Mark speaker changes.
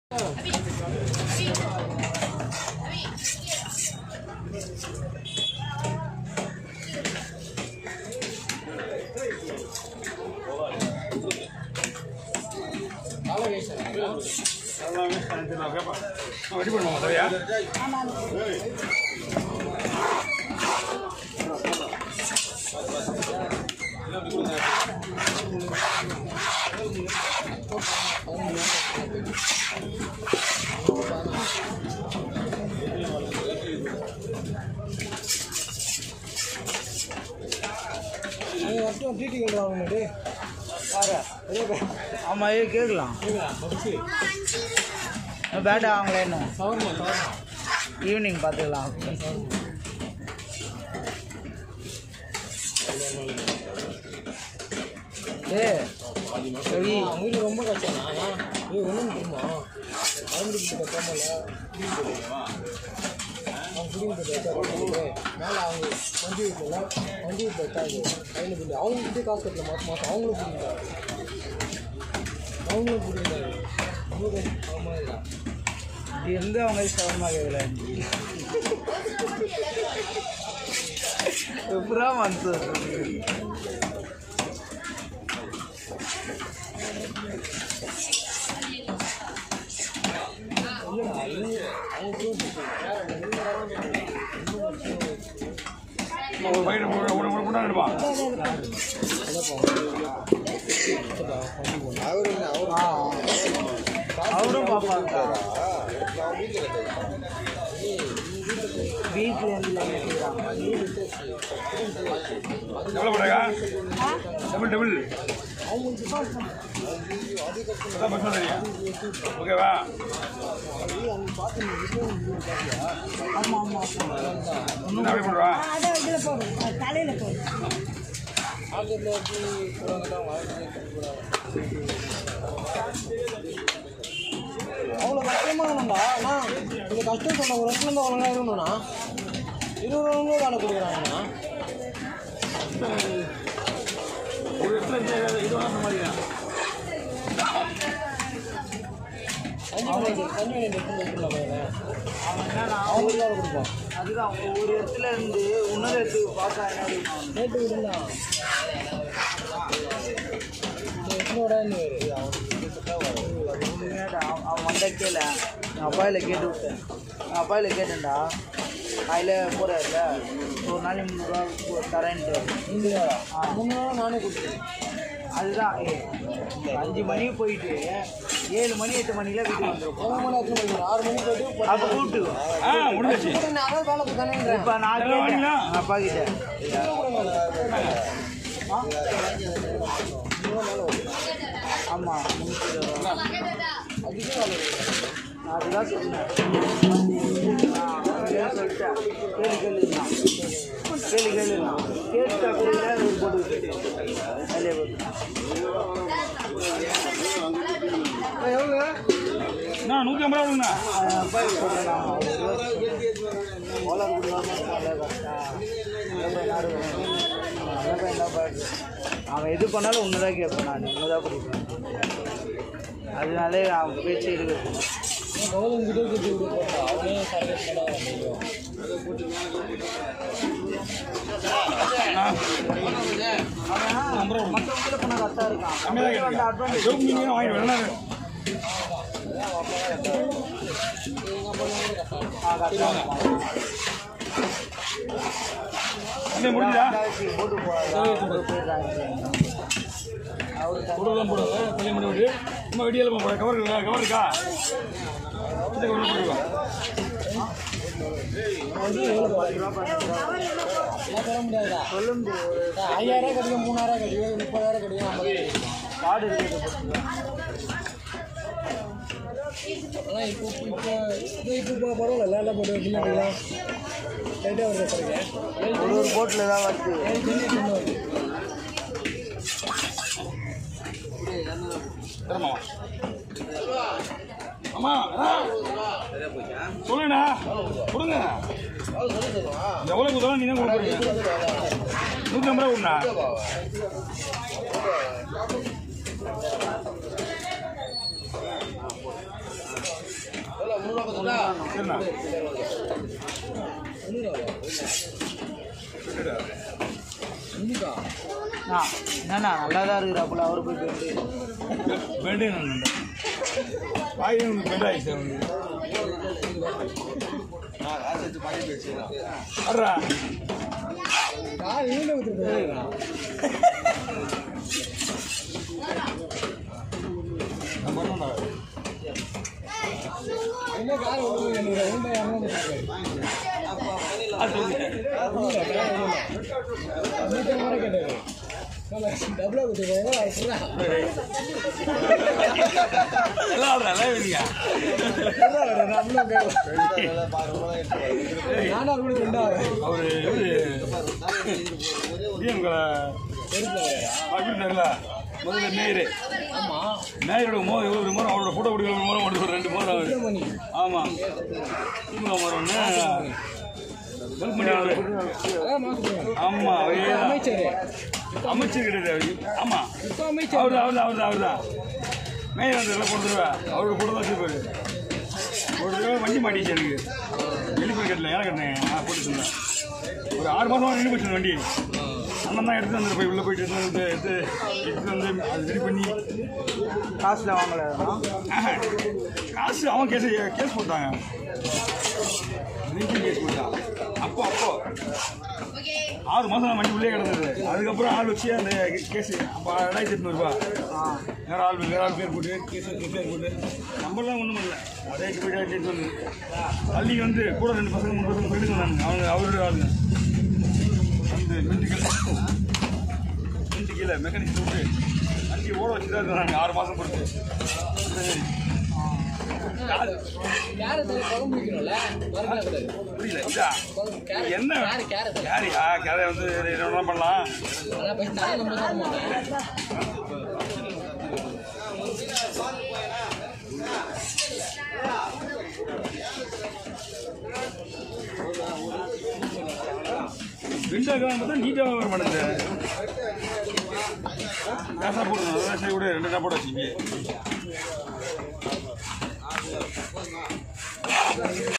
Speaker 1: எல்லாமே சரி, நான் கேட்பேன் நான் ரெடி பண்ணுவோம் சரியா
Speaker 2: அவங்க மட்டும் டிடி கட்டுவாங்க
Speaker 3: ஆமாம் இது கேட்கலாம் பேட்டா அவங்களே என்ன
Speaker 2: சவர்மா சவர்மா
Speaker 3: ஈவினிங் பார்த்துக்கலாம் ஏ சரி
Speaker 2: அவங்க ரொம்ப கஷ்டம் ஏய் ஒன்றும் தெரியுமா அவங்களுக்கு கட்டாமல அவங்க குடிங்க போட்டு மேலே அவங்க வண்டி வீட்டில் வண்டி வீட்டில் வச்சாங்க கையில் பில்லு அவங்ககிட்டே காசு கட்டல மாதம் மாதம் அவங்களும் பிடிக்கிறாங்க அவங்களும் பிடிக்கிறாங்க உங்களுக்கு ஆமாம் இல்லை
Speaker 3: இது இருந்து அவங்க சவரமாக கேட்கல எப்படா மனசு
Speaker 1: ஒரு பையன் ஒரு ஒரு ஒரு கொண்டாந்து எடுப்பா
Speaker 3: அவரும் பார்ப்பாங்க வீட்டில் இருந்து கேட்குறாங்க
Speaker 1: எவ்வளோ போடுறா டபுள் டபுள் அதான் பஸ் தெரியும் ஓகேவா
Speaker 3: ஆமாம் ஆமாம்
Speaker 1: என்ன அப்படி பண்ணுறா
Speaker 4: அதை இதில் போடு தலையில் போடு
Speaker 2: ஆங்கிலத்தில் எப்படி போகிறாங்க தான் வாழ்க்கை அவ்வளோ கஷ்டமாக இருந்தா ஆனால் இந்த கஷ்டம் சொன்ன ஒரு இடத்துல இருந்து ஒழுங்காக இருக்கணும்னா இருபது ரூபாய் வேலை கொடுக்குறாங்கண்ணா
Speaker 1: ஒரு இடத்துல இருந்து இது வேணா சமாளிக்கலாம்
Speaker 2: கஞ்சி கஞ்சி எடுத்து வைக்கலாம் பையனை
Speaker 3: அவன் என்னன்னா
Speaker 2: அவங்களுக்கு வேலை கொடுப்போம்
Speaker 3: அதுதான் ஒரு இடத்துல இருந்து இன்னொரு இடத்துக்கு பார்த்தா என்ன இருக்கும்
Speaker 2: ரேட்டு விடுலாம் எத்தனோட
Speaker 3: உண்மையாடா, அவன் அவன் வந்த கேள என் அப்பாயில் கேட்டு விட்டேன் என் அப்பாயில் கேட்டேன்டா அதில் போகிறாருல ஒரு நாளைக்கு முந்நூறுரூவா தரேன்ட்டு
Speaker 2: மூணு நாள் நானே கொடுத்தேன்
Speaker 3: அதுதான் ஏ, அஞ்சு மணிக்கு போயிட்டு ஏழு மணி எட்டு மணிக்கெலாம் வீட்டுக்கு வந்துருப்போம்
Speaker 2: எவ்வளோ மணி எத்தனை மணி ஆறு மணிக்கு போயிட்டு
Speaker 3: அப்போ கூப்பிட்டு
Speaker 1: ஆ முடிஞ்சிச்சு
Speaker 2: அதான் வேலை கொடுத்தானேன்றேன்
Speaker 3: இப்போ நான்
Speaker 1: எல்லாம்
Speaker 3: கேட்டேன்
Speaker 1: வாங்கினா?
Speaker 3: எங்கள் அப்பா கிட்ட ஆமாம் முந்நூற்றி
Speaker 2: அதுக்கே வேலை
Speaker 3: நான் அதுதான் சொன்னேன் நான் அப்படியே சொல்லிட்டேன் கேள்வி கேளுண்ணா கேள்வி கேளுண்ணா கேட்ட கேள்வியில் ஒரு போட்டு விட்டுட்டு அதிலே போட்டு
Speaker 2: எவ்வளோ
Speaker 1: நான் நூற்றி ஐம்பது ரூபா கொடுங்கண்ணா
Speaker 3: அப்பா சொல்கிறேன் ஓலர் கொடுக்காம அவன் எது பண்ணாலும் ஒன்று தான் கேட்பேன் நான் ஒன்று தான் பிடிப்பேன் அதனாலே அவன் பேச்சு இருக்குது
Speaker 2: கௌதம் கிட்டே கொடுத்து விட்டு போட்டா அவனே சர்வீஸ் பண்ண முடியும்
Speaker 3: அவன் மற்றவங்கள பண்ண கரெக்டாக இருக்கான்
Speaker 1: கம்மியாக
Speaker 3: அந்த
Speaker 1: தான்
Speaker 3: அட்வான்டேஜ்
Speaker 1: கேட்குறேன் நீங்கள் வாங்கிட்டு வரணும்
Speaker 3: கரெக்டாக இருக்கான்
Speaker 1: அப்படியே முடிஞ்சா
Speaker 3: போட்டு போகிறாங்க போயிடுறாங்க
Speaker 1: போடுறதெல்லாம் போடுறது பள்ளி பண்ணி விட்டு சும்மா வெடியெல்லாம் போட கவர் இருக்கா கவர் இருக்கா இந்த கவர் போட்டுருவா
Speaker 2: எல்லாம் தர முடியாதா
Speaker 3: சொல்ல முடியாது
Speaker 2: ஐயாயிரம் கிடைக்கும் மூணாயிரம் கிடைக்கும் முப்பதாயிரம் கிடைக்கும் ஐம்பது கிடைக்கும்
Speaker 3: கார்டு இருக்கிறத பொறுத்து
Speaker 2: ஆனால் இப்போ இப்போ இப்போ இப்போ இப்போ பரவாயில்ல எல்லாம் போட்டு பின்னாடிலாம் லைட்டாக வருது பாருங்க ஏழு
Speaker 3: ஒரு ஒரு போட்டில் தான் வருது
Speaker 2: ஏழு தண்ணி கொண்டு வருது
Speaker 1: தரமா அம்மா ஆ. சொல்லுண்ணா கொடுங்க எவ்வளோ கொடுத்தாலும் நீ தான் கொடுக்குறீங்க நூற்றி ஐம்பது ரூபா கொடுண்ணா சரிண்ணா
Speaker 2: இன்னிக்கா
Speaker 3: ஆ என்னண்ணா நல்லா தான் இருக்கிறாப்புல அவர் போய் போயிட்டு
Speaker 1: பெண்டு வாய் பெண்ட் ஆயிடுச்சு அவனுக்கு அட்ரா
Speaker 2: யார் இவனே ஊத்துட்டு
Speaker 1: நான் பண்ணேன்டா
Speaker 2: என்ன கார் ஓடுது எனக்கு உண்டை யாரும்
Speaker 1: அது சொல்லுங்க
Speaker 2: முறை கேட்டாரு டபுளா கொடுத்துருக்காங்க
Speaker 1: எல்லாம் ஆடுறா லைவ்
Speaker 2: நானா கூட ரெண்டாவது
Speaker 1: அவரு இவரு டிஎம்களை தெரியல முதல்ல மேயரு
Speaker 2: ஆமா
Speaker 1: மேயரோட மோ ஒரு முறை அவரோட ஃபோட்டோ பிடிக்கிற ஒரு முறை ஒரு ரெண்டு முறை அவர்
Speaker 2: பண்ணி
Speaker 1: ஆமாம் திமுக முறை ஒன்று ஹெல்ப் பண்ணி அவரு
Speaker 2: அதான் மாசம்
Speaker 1: ஆமாம் அவரே தான்.
Speaker 2: அமைச்சர்
Speaker 1: அமைச்சர் கிடையாது அவரு ஆமாம்
Speaker 2: இப்ப அமைச்சர்
Speaker 1: அவர் அவர் அவர் அவர் தான் மேயர் வந்து எல்லாம் கொடுத்துருவா அவரோட கூட தான் வச்சுருப்பாரு ஒரு தடவை வண்டி மாட்டிச்சு எனக்கு வெளிப்போய் கட்டல ஏன் கட்டினேன் நான் போட்டு சொன்னேன் ஒரு ஆறு மாதம் நின்று போச்சு வண்டி அண்ணன் தான் எடுத்து வந்து போய் உள்ளே போயிட்டு எடுத்து வந்து எடுத்து எடுத்து வந்து அது ரெடி பண்ணி
Speaker 3: காசில் வாங்கல
Speaker 1: ஆஹா, காசு அவன் கேஸ் கேஸ் போட்டாங்க ட்ரிங்கிங் கேஸ் போட்டான் அப்போ அப்போ ஆறு மாதம் வண்டி உள்ளே கிடந்தது அதுக்கப்புறம் ஆள் வச்சு அந்த கேஸ் அப்போ ரெண்டாயிரத்தி எட்நூறுபா வேற ஆள் வேற ஆள் பேர் போட்டு கேஸ் கேஸ் பேர் போட்டு நம்பர்லாம் ஒன்றும் இல்லை அதே போயிட்டு கேஸ் வந்து பள்ளிக்கு வந்து கூட ரெண்டு பசங்க மூணு பசங்க போயிட்டு இருந்தாங்க அவங்க அவரோட ஆளுங்க அந்த மென்டிக்கல் மென்டிக்கல மெக்கானிக் விட்டு வண்டி ஓட வச்சு தான் இருந்தாங்க ஆறு மாதம் பொறுத்து யாரு?
Speaker 2: கேரட் குழம்பு வைக்கணும்ல மறக்கல கூடாது
Speaker 1: புரியல இதா
Speaker 2: கேரட்
Speaker 1: என்ன
Speaker 2: கேரட் கேரட்
Speaker 1: கேரியா கேரை வந்து என்ன வேணா பண்ணலாம்
Speaker 2: அதான் போய் நான் நம்ம சாப்பிட மாட்டேன்
Speaker 1: விண்டோ பார்த்தா நீட்டாக வர மாட்டேங்குது காசா போடணும் அதான் சரி கூட ரெண்டு போட வச்சுங்க